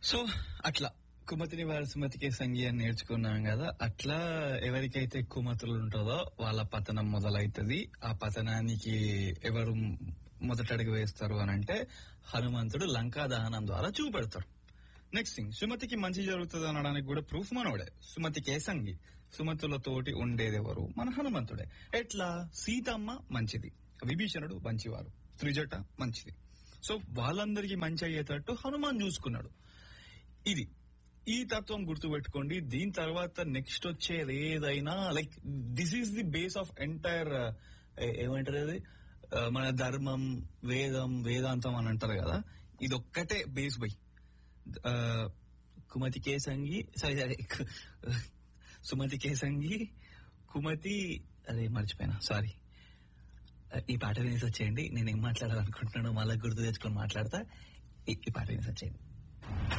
so అట్లా కుమతిని వారి సుమతికి సంగీ అని నేర్చుకున్నాం కదా అట్లా ఎవరికైతే కుమతులు ఉంటుందో వాళ్ళ పతనం మొదలైతది ఆ పతనానికి ఎవరు మొదట అడుగు వేస్తారు అని అంటే హనుమంతుడు లంకా దహనం ద్వారా చూపెడతారు నెక్స్ట్ థింగ్ సుమతికి మంచి జరుగుతుంది అనడానికి కూడా ప్రూఫ్ మనోడే సుమతికే సంగి సుమతులతోటి ఉండేది ఎవరు మన హనుమంతుడే ఎట్లా సీతమ్మ మంచిది విభీషణుడు మంచివారు త్రిజట మంచిది సో వాళ్ళందరికీ మంచి అయ్యేటట్టు హనుమాన్ చూసుకున్నాడు ఇది ఈ తత్వం గుర్తుపెట్టుకోండి దీని తర్వాత నెక్స్ట్ వచ్చేది ఏదైనా like this is the base of entire ఏమంటారు అది ఆ, మన ధర్మం వేదం వేదాంతం అని అంటారు కదా ఇది ఒక్కటే బేస్ బై ఆ, కుమతి కేసంగి సారీ సారీ కు- సుమతి కేసంగి కుమతి అదే మర్చిపోయినా సారీ ఈ పాట వినేసి వచ్చేయండి నేను ఏం మాట్లాడాలనుకుంటున్నానో మళ్ళీ గుర్తు తెచ్చుకొని మాట్లాడతా ఈ ఈ పాట వినేసి వచ్చేయండి